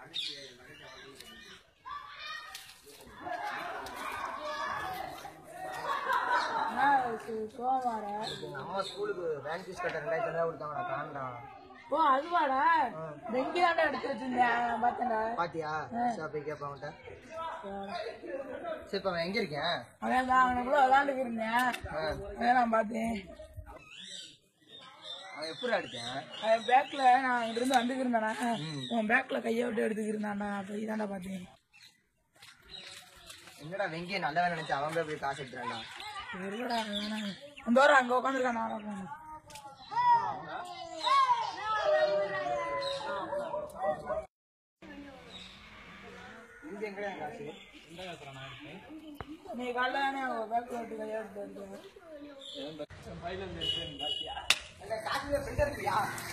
சோமார அம்மா ஸ்கூலுக்கு van fees கட்ட ரெண்டாயிரத்தி ஐநூறு கொடுத்தாங்க காண்டா ஓ அதுவாடா டெங்கி தாண்டா எடுத்து வச்சிருந்தேன் நான் பார்த்தேன்டா பாத்தியா சரி போய் கேட்பேன் அவன்கிட்ட சரி இப்ப அவன் எங்க இருக்கேன் அதான் தான் அவனுக்குள்ள விளாண்டுக்கு இருந்தேன் அதான் நான் பார்த்தேன் அவன் எப்படி அடிச்சேன் அவன் பேக்ல நான் இங்கிருந்து வந்துக்கிருந்தேனா உன் பேக்ல கையை விட்டு எடுத்துக்கிருந்தான்டா நான் போய் தான்டா பார்த்தேன் என்னடா வெங்கிய நல்லவன் நினைச்சு அவன் போய் போய் காசு எடுத்துறான்டா இல்லடா வேணாம் அந்த வாரம் அங்க உட்காந்துருக்கான் நான் போகணும் இங்க எங்கடா என் காசு நீ காலைல தானே அவன் பேக்ல விட்டு கையை எடுத்து எடுத்து அந்த காசுல பிரிண்டர் இருக்கியா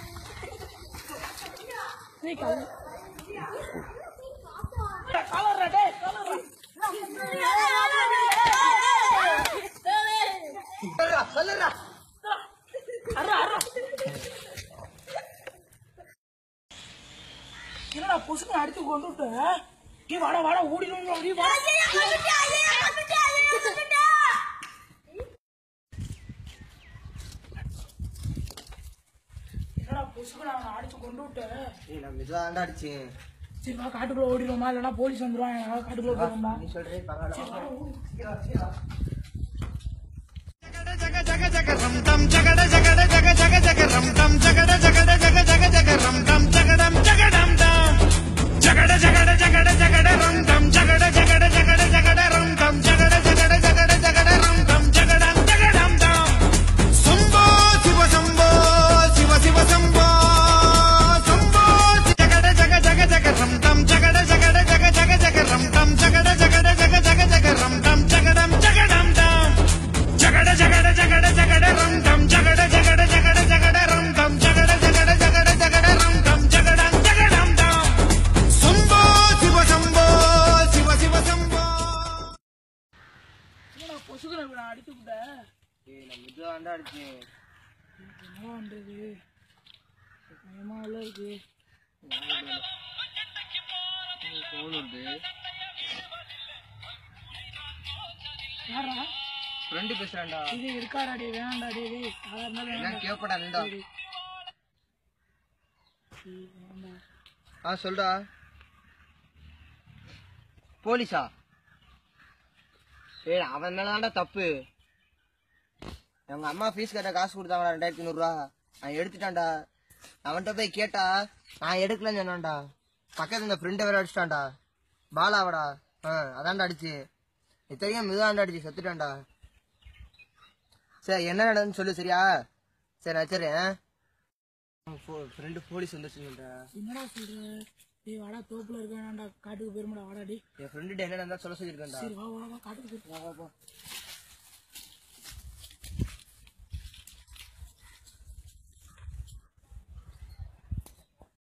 நீ கல் கலர்றா டேய் கலர்றா சொல்லுடா சொல்லுடா அர்ரா அர்ரா என்னடா புசுக்கு அடிச்சு கொண்டு விட்டு நீ வாடா வாடா ஓடிடும் நீ வாடா என்னடா புசுக்கு நான் அடிச்சு கொண்டு விட்டு ஏய் நான் மெதுவா தாண்டா அடிச்சேன் சரி வா காட்டுக்குள்ள ஓடிடுவோமா இல்லைன்னா போலீஸ் வந்துருவாங்க அதனால காட்டுக்குள்ள போயிடுமா நீ சொல்றே பரவாயில்ல శంభో శివ శంభో శివ శివ శంభో శంభో జగడ జగ జగ జగ రం తం జగడ జగడ జగ జగ జగ రం తం జగడ జగడ జగ జగ జగ రం తం జగడం జగడం తం జగడ జగడ జగడ జగడ రం తం జగడ జగడ జగడ జగడ రం తం జగడ జగడ జగడ జగడ రం తం జగడం జగడం తం శంభో శివ శంభో శివ శివ శంభో என்னடா பொசுக்கு நான் அடிச்சு விட்டேன் ஏய் நான் மெதுவா தாண்டா அடிச்சேன் என்ன பண்றது பயமா உள்ள இருக்கு ஃபோன் வந்து யாரா ஃப்ரெண்டு பேசுறான்டா இது இருக்காடா டே வேணாம்டா டே டேய் சாதாரண என்ன வேணாம்டா கேப்படா நின்றா டேய், வேணாம்டா ஆ சொல்டா போலீஸா ஏய் அவன் மேல தான்டா தப்பு எங்க அம்மா ஃபீஸ் கட்ட காசு கொடுத்தாங்கடா ரெண்டாயிரத்தி ஐநூறுரூவா நான் எடுத்துட்டான்டா அவன்கிட்ட போய் கேட்டா நான் எடுக்கலன்னு சொன்னான்டா பக்கத்துல இந்த ஃப்ரெண்டை வேற அடிச்சிட்டான்டா பாலாவடா ஆ அதான்டா அடிச்சு இத்தனைக்கும் மிதாண்டா அடிச்சு செத்துட்டான்டா சரி என்ன நடந்துன்னு சொல்லு சரியா சரி நான் வச்சிடுறேன் ஃப்ரெண்டு போலீஸ் வந்துருச்சுன்னு சொல்றேன் என்னடா சொல்ற டேய் வாடா தோப்புல இருக்க வேணாம்டா காட்டுக்கு போயிருமாடா வாடா டேய் என் ஃப்ரெண்டு என்ன நடந்தா சொல்ல சொல்லியிருக்கேன்டா சரி வா வா வா காட்டுக்கு போயிரு வா வா வா